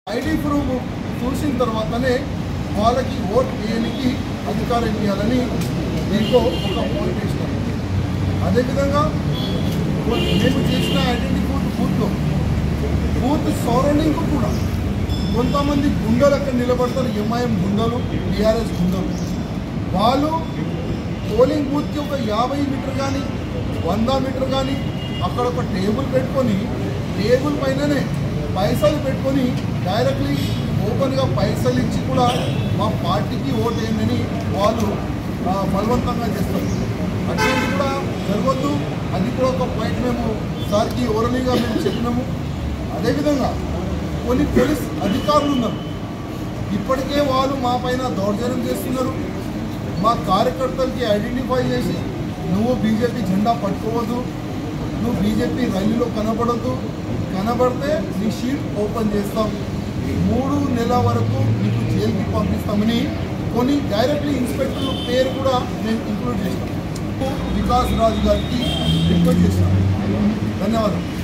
ID proof చూసిన తర్వాతనే వాళ్ళకి ఓట్ వేయడానికి అధికారం ఇవ్వాలని దీంట్లో ఒక పాయింట్ వేసినాం అదేవిధంగా మేము చేసిన ఐడెంటిటీ బూత్ బూత్లో బూత్ సరౌండింగ్ కూడా కొంతమంది గుండెలు అక్కడ నిలబడతారు ఎంఐఎం గుండెలు టీఆర్ఎస్ గుండెలు వాళ్ళు పోలింగ్ బూత్కి ఒక యాభై మీటర్ కానీ వంద మీటర్ కానీ అక్కడ ఒక టేబుల్ పెట్టుకొని టేబుల్ పైననే పైసలు పెట్టుకొని డైరెక్ట్లీ ఓపెన్గా పైసలు ఇచ్చి కూడా మా పార్టీకి ఓటు వేయండి వాళ్ళు ఆ, బలవంతంగా చేస్తారు అటువంటి కూడా జరగొద్దు అది కూడా ఒక పాయింట్ మేము సార్కి ఓరలీగా మేము చెప్పినాము అదేవిధంగా కొన్ని పోలీస్ అధికారులు ఉన్నారు ఇప్పటికే వాళ్ళు మా పైన దౌర్జన్యం చేస్తున్నారు మా కార్యకర్తలకి ఐడెంటిఫై చేసి నువ్వు బీజేపీ జెండా పట్టుకోవద్దు నువ్వు బీజేపీ రైలులో కనబడద్దు కనబడితే నీ షీట్ ఓపెన్ చేస్తాం మూడు నెలల వరకు నీకు జైలుకి పంపిస్తామని కొన్ని డైరెక్ట్లీ ఇన్స్పెక్టర్ పేరు కూడా మేము ఇంక్లూడ్ చేస్తాం వికాస్ రాజు గారికి రిక్వెస్ట్ చేస్తాం ధన్యవాదాలు